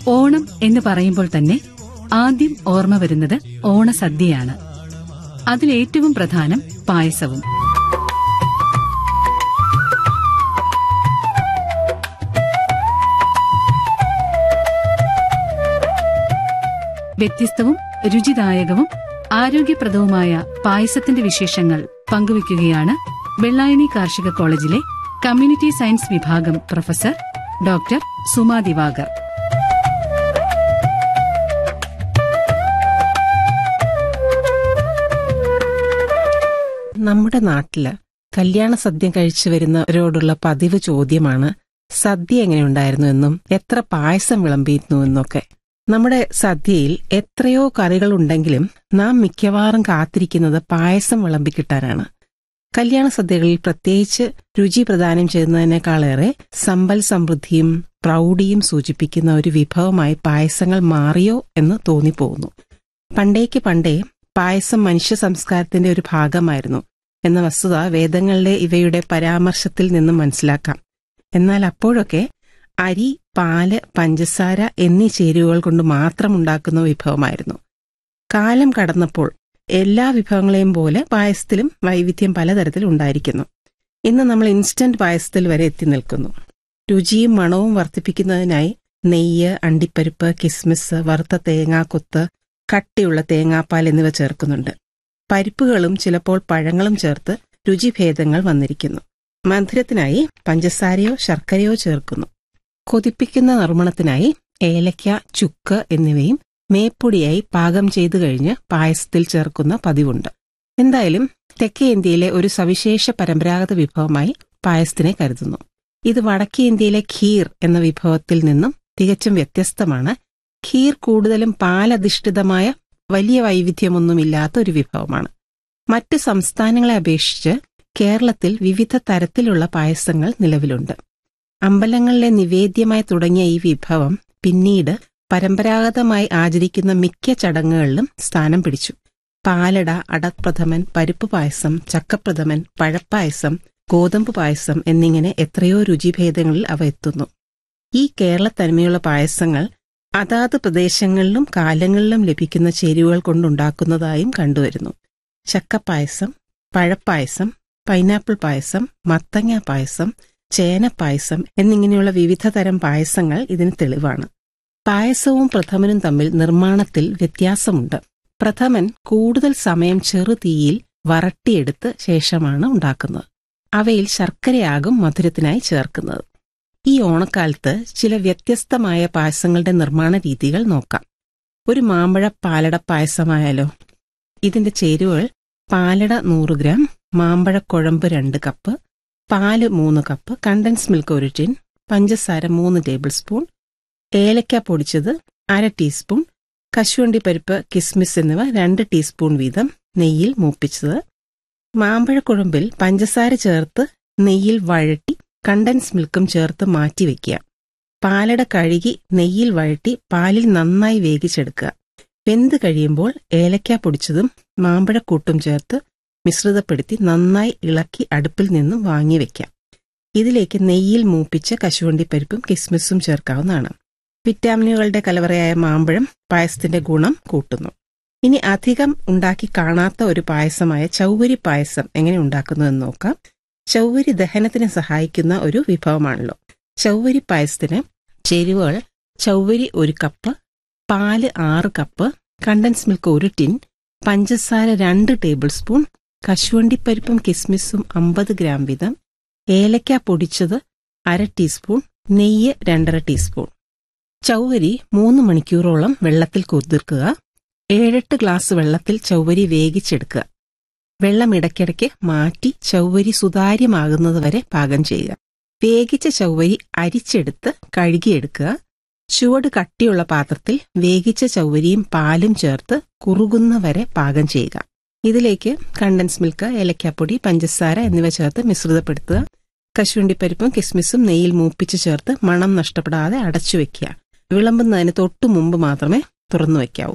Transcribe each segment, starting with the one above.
ഓണം എന്ന് പറയുമ്പോൾ തന്നെ ആദ്യം ഓർമ്മ വരുന്നത് ഓണസദ്യയാണ് അതിലേറ്റവും പ്രധാനം പായസവും വ്യത്യസ്തവും രുചിദായകവും ആരോഗ്യപ്രദവുമായ പായസത്തിന്റെ വിശേഷങ്ങൾ പങ്കുവയ്ക്കുകയാണ് വെള്ളായണി കാർഷിക കോളേജിലെ കമ്മ്യൂണിറ്റി സയൻസ് വിഭാഗം പ്രൊഫസർ ഡോക്ടർ സുമാ ദിവാകർ നമ്മുടെ നാട്ടില് കല്യാണ സദ്യ കഴിച്ചു വരുന്നവരോടുള്ള പതിവ് ചോദ്യമാണ് സദ്യ എങ്ങനെയുണ്ടായിരുന്നു എന്നും എത്ര പായസം വിളമ്പിയിരുന്നു എന്നൊക്കെ നമ്മുടെ സദ്യയിൽ എത്രയോ കറികൾ ഉണ്ടെങ്കിലും നാം മിക്കവാറും കാത്തിരിക്കുന്നത് പായസം വിളമ്പിക്കിട്ടാനാണ് കല്യാണ സദ്യകളിൽ പ്രത്യേകിച്ച് രുചി പ്രദാനം ചെയ്യുന്നതിനേക്കാളേറെ സമ്പൽ സമൃദ്ധിയും പ്രൗഢിയും സൂചിപ്പിക്കുന്ന ഒരു വിഭവമായി പായസങ്ങൾ മാറിയോ എന്ന് തോന്നിപ്പോകുന്നു പണ്ടേക്ക് പണ്ടേ പായസം മനുഷ്യ സംസ്കാരത്തിന്റെ ഒരു ഭാഗമായിരുന്നു എന്ന വസ്തുത വേദങ്ങളിലെ ഇവയുടെ പരാമർശത്തിൽ നിന്നും മനസ്സിലാക്കാം എന്നാൽ അപ്പോഴൊക്കെ അരി പാല് പഞ്ചസാര എന്നീ ചേരുവകൾ കൊണ്ട് മാത്രം ഉണ്ടാക്കുന്ന വിഭവമായിരുന്നു കാലം കടന്നപ്പോൾ എല്ലാ വിഭവങ്ങളെയും പോലെ പായസത്തിലും വൈവിധ്യം പലതരത്തിൽ ഉണ്ടായിരിക്കുന്നു ഇന്ന് നമ്മൾ ഇൻസ്റ്റന്റ് പായസത്തിൽ വരെ എത്തി നിൽക്കുന്നു രുചിയും മണവും വർദ്ധിപ്പിക്കുന്നതിനായി നെയ്യ് അണ്ടിപ്പരിപ്പ് കിസ്മിസ് വറുത്ത തേങ്ങാക്കൊത്ത് കട്ടിയുള്ള തേങ്ങാപ്പാൽ എന്നിവ ചേർക്കുന്നുണ്ട് പരിപ്പുകളും ചിലപ്പോൾ പഴങ്ങളും ചേർത്ത് രുചിഭേദങ്ങൾ വന്നിരിക്കുന്നു മധുരത്തിനായി പഞ്ചസാരയോ ശർക്കരയോ ചേർക്കുന്നു കൊതിപ്പിക്കുന്ന നറുമണത്തിനായി ഏലയ്ക്ക ചുക്ക് എന്നിവയും മേപ്പൊടിയായി പാകം ചെയ്തു കഴിഞ്ഞ് പായസത്തിൽ ചേർക്കുന്ന പതിവുണ്ട് എന്തായാലും തെക്കേ ഇന്ത്യയിലെ ഒരു സവിശേഷ പരമ്പരാഗത വിഭവമായി പായസത്തിനെ കരുതുന്നു ഇത് വടക്കേ ഇന്ത്യയിലെ ഖീർ എന്ന വിഭവത്തിൽ നിന്നും തികച്ചും വ്യത്യസ്തമാണ് ഖീർ കൂടുതലും പാലധിഷ്ഠിതമായ വലിയ വൈവിധ്യമൊന്നുമില്ലാത്ത ഒരു വിഭവമാണ് മറ്റ് സംസ്ഥാനങ്ങളെ അപേക്ഷിച്ച് കേരളത്തിൽ വിവിധ തരത്തിലുള്ള പായസങ്ങൾ നിലവിലുണ്ട് അമ്പലങ്ങളിലെ നിവേദ്യമായി തുടങ്ങിയ ഈ വിഭവം പിന്നീട് പരമ്പരാഗതമായി ആചരിക്കുന്ന മിക്ക ചടങ്ങുകളിലും സ്ഥാനം പിടിച്ചു പാലട അടപ്രഥമൻ പരിപ്പ് പായസം ചക്കപ്രഥമൻ പഴപ്പായസം ഗോതമ്പ് പായസം എന്നിങ്ങനെ എത്രയോ രുചിഭേദങ്ങളിൽ അവ എത്തുന്നു ഈ കേരള തനിമയുള്ള പായസങ്ങൾ അതാത് പ്രദേശങ്ങളിലും കാലങ്ങളിലും ലഭിക്കുന്ന ചേരുവകൾ കൊണ്ടുണ്ടാക്കുന്നതായും കണ്ടുവരുന്നു ചക്കപ്പായസം പഴപ്പായസം പൈനാപ്പിൾ പായസം മത്തങ്ങ പായസം ചേനപ്പായസം എന്നിങ്ങനെയുള്ള വിവിധ തരം പായസങ്ങൾ ഇതിന് തെളിവാണ് പായസവും പ്രഥമനും തമ്മിൽ നിർമ്മാണത്തിൽ വ്യത്യാസമുണ്ട് പ്രഥമൻ കൂടുതൽ സമയം ചെറുതീയിൽ വറട്ടിയെടുത്ത് ശേഷമാണ് ഉണ്ടാക്കുന്നത് അവയിൽ ശർക്കരയാകും മധുരത്തിനായി ചേർക്കുന്നത് ഈ ഓണക്കാലത്ത് ചില വ്യത്യസ്തമായ പായസങ്ങളുടെ നിർമ്മാണ രീതികൾ നോക്കാം ഒരു മാമ്പഴ പാലട പായസമായാലോ ഇതിന്റെ ചേരുവകൾ പാലട നൂറ് ഗ്രാം മാമ്പഴക്കുഴമ്പ് രണ്ട് കപ്പ് പാല് മൂന്ന് കപ്പ് കണ്ടൻസ് മിൽക്ക് ഒരു ടിൻ പഞ്ചസാര മൂന്ന് ടേബിൾ സ്പൂൺ ഏലക്ക പൊടിച്ചത് അര ടീസ്പൂൺ കശുവണ്ടി പരിപ്പ് കിസ്മിസ് എന്നിവ രണ്ട് ടീസ്പൂൺ വീതം നെയ്യിൽ മൂപ്പിച്ചത് മാമ്പഴക്കുഴമ്പിൽ പഞ്ചസാര ചേർത്ത് നെയ്യിൽ വഴട്ടി കണ്ടൻസ് മിൽക്കും ചേർത്ത് മാറ്റിവെക്കുക പാലട കഴുകി നെയ്യിൽ വഴട്ടി പാലിൽ നന്നായി വേവിച്ചെടുക്കുക വെന്ത് കഴിയുമ്പോൾ ഏലക്ക പൊടിച്ചതും മാമ്പഴക്കൂട്ടും ചേർത്ത് മിശ്രിതപ്പെടുത്തി നന്നായി ഇളക്കി അടുപ്പിൽ നിന്നും വാങ്ങി വെക്കാം ഇതിലേക്ക് നെയ്യിൽ മൂപ്പിച്ച കശുവണ്ടിപ്പരിപ്പും കിസ്മിസും ചേർക്കാവുന്നതാണ് വിറ്റാമിനുകളുടെ കലവറയായ മാമ്പഴം പായസത്തിന്റെ ഗുണം കൂട്ടുന്നു ഇനി അധികം ഉണ്ടാക്കി കാണാത്ത ഒരു പായസമായ ചൗവരി പായസം എങ്ങനെ ഉണ്ടാക്കുന്നതെന്ന് നോക്കാം ചൗവരി ദഹനത്തിന് സഹായിക്കുന്ന ഒരു വിഭവമാണല്ലോ ചൗവരി പായസത്തിന് ചേരുവകൾ ചൗവരി ഒരു കപ്പ് പാല് ആറ് കപ്പ് കണ്ടൻസ് മിൽക്ക് ഒരു ടിൻ പഞ്ചസാര രണ്ട് ടേബിൾ സ്പൂൺ കശുവണ്ടിപ്പരിപ്പും കിസ്മിസും അമ്പത് ഗ്രാം വീതം ഏലക്ക പൊടിച്ചത് അര ടീസ്പൂൺ നെയ്യ് രണ്ടര ടീസ്പൂൺ ചൗവരി മൂന്ന് മണിക്കൂറോളം വെള്ളത്തിൽ കുതിർക്കുക ഏഴെട്ട് ഗ്ലാസ് വെള്ളത്തിൽ ചൗവരി വേവിച്ചെടുക്കുക വെള്ളം ഇടയ്ക്കിടയ്ക്ക് മാറ്റി ചൗവരി സുതാര്യമാകുന്നതുവരെ പാകം ചെയ്യുക വേവിച്ച ചൗവരി അരിച്ചെടുത്ത് കഴുകിയെടുക്കുക ചുവട് കട്ടിയുള്ള പാത്രത്തിൽ വേവിച്ച ചൗവരിയും പാലും ചേർത്ത് കുറുകുന്നവരെ പാകം ചെയ്യുക ഇതിലേക്ക് കണ്ടൻസ് മിൽക്ക് ഏലക്കാപ്പൊടി പഞ്ചസാര എന്നിവ ചേർത്ത് മിശ്രിതപ്പെടുത്തുക കശുവണ്ടിപ്പരിപ്പും കിസ്മിസും നെയ്യിൽ മൂപ്പിച്ച് ചേർത്ത് മണം നഷ്ടപ്പെടാതെ അടച്ചു വെക്കുക വിളമ്പുന്നതിന് തൊട്ടു മുമ്പ് മാത്രമേ തുറന്നു വയ്ക്കാവൂ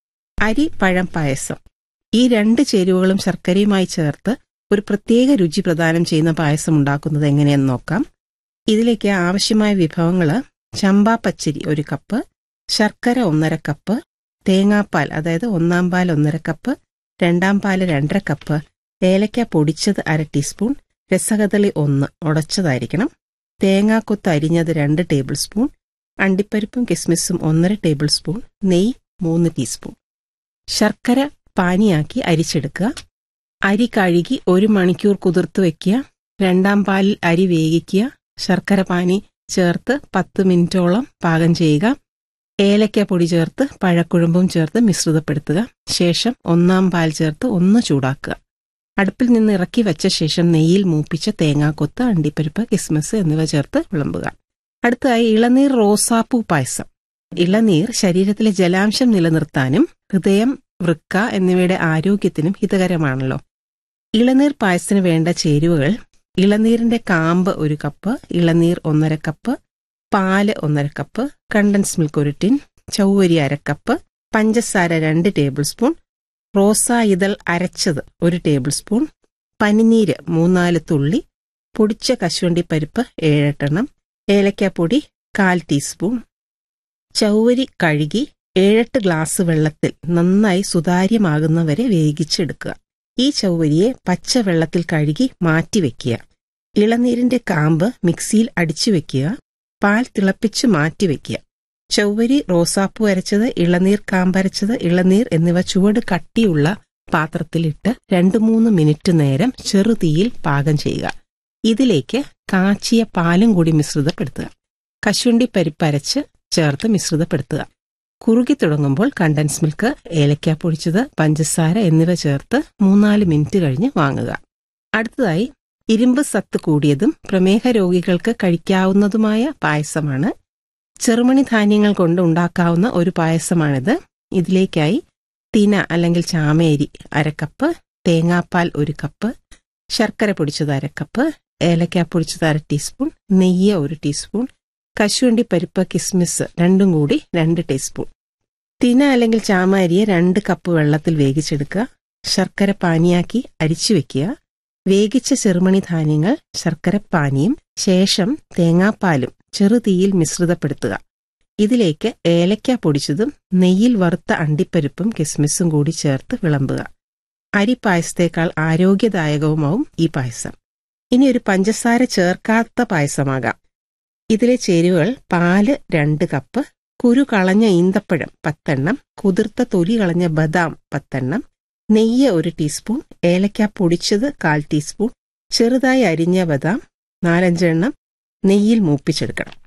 അരി പഴം പായസം ഈ രണ്ട് ചേരുവകളും ശർക്കരയുമായി ചേർത്ത് ഒരു പ്രത്യേക രുചി പ്രദാനം ചെയ്യുന്ന പായസം ഉണ്ടാക്കുന്നത് എങ്ങനെയെന്ന് നോക്കാം ഇതിലേക്ക് ആവശ്യമായ വിഭവങ്ങൾ ചമ്പാ പച്ചരി ഒരു കപ്പ് ശർക്കര ഒന്നര കപ്പ് തേങ്ങാപ്പാൽ അതായത് ഒന്നാം പാൽ ഒന്നര കപ്പ് രണ്ടാം പാൽ രണ്ടര കപ്പ് ഏലക്ക പൊടിച്ചത് അര ടീസ്പൂൺ രസകദളി ഒന്ന് ഉടച്ചതായിരിക്കണം തേങ്ങാക്കൊത്ത് അരിഞ്ഞത് രണ്ട് ടേബിൾ സ്പൂൺ അണ്ടിപ്പരിപ്പും കിസ്മിസും ഒന്നര ടേബിൾ സ്പൂൺ നെയ്യ് മൂന്ന് ടീസ്പൂൺ ശർക്കര പാനിയാക്കി അരിച്ചെടുക്കുക അരി കഴുകി ഒരു മണിക്കൂർ കുതിർത്ത് വെക്കുക രണ്ടാം പാലിൽ അരി വേവിക്കുക ശർക്കര പാനി ചേർത്ത് പത്ത് മിനിറ്റോളം പാകം ചെയ്യുക ഏലക്ക പൊടി ചേർത്ത് പഴക്കുഴമ്പും ചേർത്ത് മിശ്രിതപ്പെടുത്തുക ശേഷം ഒന്നാം പാൽ ചേർത്ത് ഒന്ന് ചൂടാക്കുക അടുപ്പിൽ നിന്ന് ഇറക്കി വെച്ച ശേഷം നെയ്യിൽ മൂപ്പിച്ച തേങ്ങാക്കൊത്ത് അണ്ടിപ്പരിപ്പ് കിസ്മസ് എന്നിവ ചേർത്ത് വിളമ്പുക അടുത്തതായി ഇളനീർ റോസാപ്പൂ പായസം ഇളനീർ ശരീരത്തിലെ ജലാംശം നിലനിർത്താനും ഹൃദയം വൃക്ക എന്നിവയുടെ ആരോഗ്യത്തിനും ഹിതകരമാണല്ലോ ഇളനീർ പായസത്തിന് വേണ്ട ചേരുവകൾ ഇളനീരിന്റെ കാമ്പ് ഒരു കപ്പ് ഇളനീർ ഒന്നര കപ്പ് പാല് ഒന്നര കപ്പ് കണ്ടൻസ് മിൽക്ക് ഒരു ടിൻ ചൗവരി അര കപ്പ് പഞ്ചസാര രണ്ട് ടേബിൾ സ്പൂൺ റോസാ ഇതൾ അരച്ചത് ഒരു ടേബിൾ സ്പൂൺ പനിനീര് മൂന്നാല് തുള്ളി പൊടിച്ച കശുവണ്ടി പരിപ്പ് ഏഴെട്ടെണ്ണം ഏലക്കാപ്പൊടി കാൽ ടീസ്പൂൺ ചൗവരി കഴുകി ഏഴെട്ട് ഗ്ലാസ് വെള്ളത്തിൽ നന്നായി സുതാര്യമാകുന്നവരെ വേവിച്ചെടുക്കുക ഈ ചൗവരിയെ പച്ച വെള്ളത്തിൽ കഴുകി മാറ്റിവെക്കുക ഇളനീരിന്റെ കാമ്പ് മിക്സിയിൽ അടിച്ചു വെക്കുക പാൽ തിളപ്പിച്ച് മാറ്റിവെക്കുക ചൗവരി റോസാപ്പൂ അരച്ചത് ഇളനീർ കാമ്പരച്ചത് ഇളനീർ എന്നിവ ചുവട് കട്ടിയുള്ള പാത്രത്തിലിട്ട് രണ്ടു മൂന്ന് മിനിറ്റ് നേരം ചെറുതീയിൽ പാകം ചെയ്യുക ഇതിലേക്ക് കാച്ചിയ പാലും കൂടി മിശ്രിതപ്പെടുത്തുക കശുവണ്ടി പരിപ്പരച്ച് ചേർത്ത് മിശ്രിതപ്പെടുത്തുക കുറുകി തുടങ്ങുമ്പോൾ കണ്ടൻസ് മിൽക്ക് ഏലക്ക പൊടിച്ചത് പഞ്ചസാര എന്നിവ ചേർത്ത് മൂന്നാല് മിനിറ്റ് കഴിഞ്ഞ് വാങ്ങുക അടുത്തതായി ഇരുമ്പ് സത്ത് കൂടിയതും പ്രമേഹ രോഗികൾക്ക് കഴിക്കാവുന്നതുമായ പായസമാണ് ചെറുമണി ധാന്യങ്ങൾ കൊണ്ട് ഉണ്ടാക്കാവുന്ന ഒരു പായസമാണിത് ഇതിലേക്കായി തിന അല്ലെങ്കിൽ ചാമേരി അരക്കപ്പ് തേങ്ങാപ്പാൽ ഒരു കപ്പ് ശർക്കര പൊടിച്ചത് അരക്കപ്പ് ഏലക്ക പൊടിച്ചത് അര ടീസ്പൂൺ നെയ്യ് ഒരു ടീസ്പൂൺ കശുവണ്ടി പരിപ്പ് കിസ്മിസ് രണ്ടും കൂടി രണ്ട് ടീസ്പൂൺ തിന അല്ലെങ്കിൽ ചാമാരിയെ രണ്ട് കപ്പ് വെള്ളത്തിൽ വേവിച്ചെടുക്കുക ശർക്കര പാനിയാക്കി അരിച്ചു വെക്കുക വേവിച്ച ചെറുമണി ധാന്യങ്ങൾ ശർക്കര പാനിയും ശേഷം തേങ്ങാപ്പാലും ചെറുതീയിൽ മിശ്രിതപ്പെടുത്തുക ഇതിലേക്ക് ഏലക്ക പൊടിച്ചതും നെയ്യിൽ വറുത്ത അണ്ടിപ്പരിപ്പും കിസ്മിസും കൂടി ചേർത്ത് വിളമ്പുക അരി പായസത്തേക്കാൾ ആരോഗ്യദായകവുമാവും ഈ പായസം ഇനി ഒരു പഞ്ചസാര ചേർക്കാത്ത പായസമാകാം ഇതിലെ ചേരുവകൾ പാല് രണ്ട് കപ്പ് കുരു കളഞ്ഞ ഈന്തപ്പഴം പത്തെണ്ണം കുതിർത്ത തൊലി കളഞ്ഞ ബദാം പത്തെണ്ണം നെയ്യ് ഒരു ടീസ്പൂൺ ഏലക്ക പൊടിച്ചത് കാൽ ടീസ്പൂൺ ചെറുതായി അരിഞ്ഞ ബദാം നാലഞ്ചെണ്ണം നെയ്യിൽ മൂപ്പിച്ചെടുക്കണം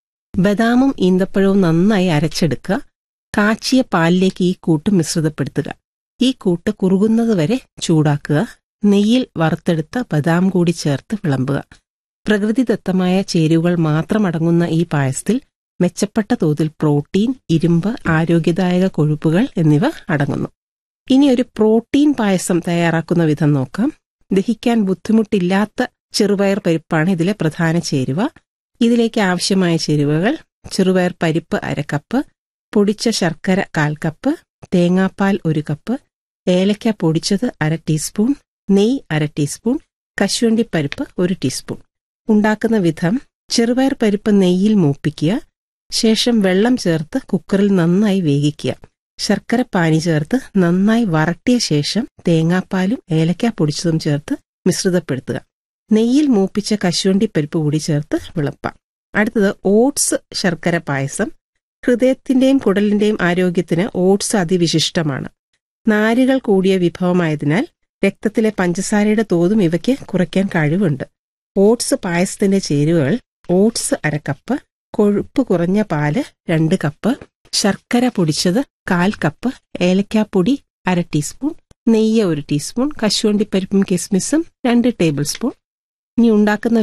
ബദാമും ഈന്തപ്പഴവും നന്നായി അരച്ചെടുക്കുക കാച്ചിയ പാലിലേക്ക് ഈ കൂട്ട് മിശ്രിതപ്പെടുത്തുക ഈ കൂട്ട് കുറുകുന്നത് വരെ ചൂടാക്കുക നെയ്യിൽ വറുത്തെടുത്ത ബദാം കൂടി ചേർത്ത് വിളമ്പുക പ്രകൃതിദത്തമായ ചേരുവകൾ മാത്രമടങ്ങുന്ന ഈ പായസത്തിൽ മെച്ചപ്പെട്ട തോതിൽ പ്രോട്ടീൻ ഇരുമ്പ് ആരോഗ്യദായക കൊഴുപ്പുകൾ എന്നിവ അടങ്ങുന്നു ഇനി ഒരു പ്രോട്ടീൻ പായസം തയ്യാറാക്കുന്ന വിധം നോക്കാം ദഹിക്കാൻ ബുദ്ധിമുട്ടില്ലാത്ത ചെറുപയർ പരിപ്പാണ് ഇതിലെ പ്രധാന ചേരുവ ഇതിലേക്ക് ആവശ്യമായ ചേരുവകൾ ചെറുപയർ പരിപ്പ് അര കപ്പ് പൊടിച്ച ശർക്കര കാൽ കപ്പ് തേങ്ങാപ്പാൽ ഒരു കപ്പ് ഏലക്ക പൊടിച്ചത് അര ടീസ്പൂൺ നെയ്യ് അര ടീസ്പൂൺ കശുവണ്ടി പരിപ്പ് ഒരു ടീസ്പൂൺ ഉണ്ടാക്കുന്ന വിധം ചെറുപയർ പരിപ്പ് നെയ്യിൽ മൂപ്പിക്കുക ശേഷം വെള്ളം ചേർത്ത് കുക്കറിൽ നന്നായി വേവിക്കുക ശർക്കര പാനി ചേർത്ത് നന്നായി വരട്ടിയ ശേഷം തേങ്ങാപ്പാലും ഏലക്ക പൊടിച്ചതും ചേർത്ത് മിശ്രിതപ്പെടുത്തുക നെയ്യിൽ മൂപ്പിച്ച കശുവണ്ടി പരിപ്പ് കൂടി ചേർത്ത് വിളപ്പാം അടുത്തത് ഓട്സ് ശർക്കര പായസം ഹൃദയത്തിന്റെയും കുടലിന്റെയും ആരോഗ്യത്തിന് ഓട്സ് അതിവിശിഷ്ടമാണ് നാരുകൾ കൂടിയ വിഭവമായതിനാൽ രക്തത്തിലെ പഞ്ചസാരയുടെ തോതും ഇവയ്ക്ക് കുറയ്ക്കാൻ കഴിവുണ്ട് ഓട്സ് പായസത്തിന്റെ ചേരുവകൾ ഓട്സ് അരക്കപ്പ് കൊഴുപ്പ് കുറഞ്ഞ പാല് രണ്ട് കപ്പ് ശർക്കര പൊടിച്ചത് കാൽ കപ്പ് ഏലക്കാപ്പൊടി അര ടീസ്പൂൺ നെയ്യ് ഒരു ടീസ്പൂൺ കശുവണ്ടി പരിപ്പും കിസ്മിസും രണ്ട് ടേബിൾ സ്പൂൺ ഇനി ഉണ്ടാക്കുന്ന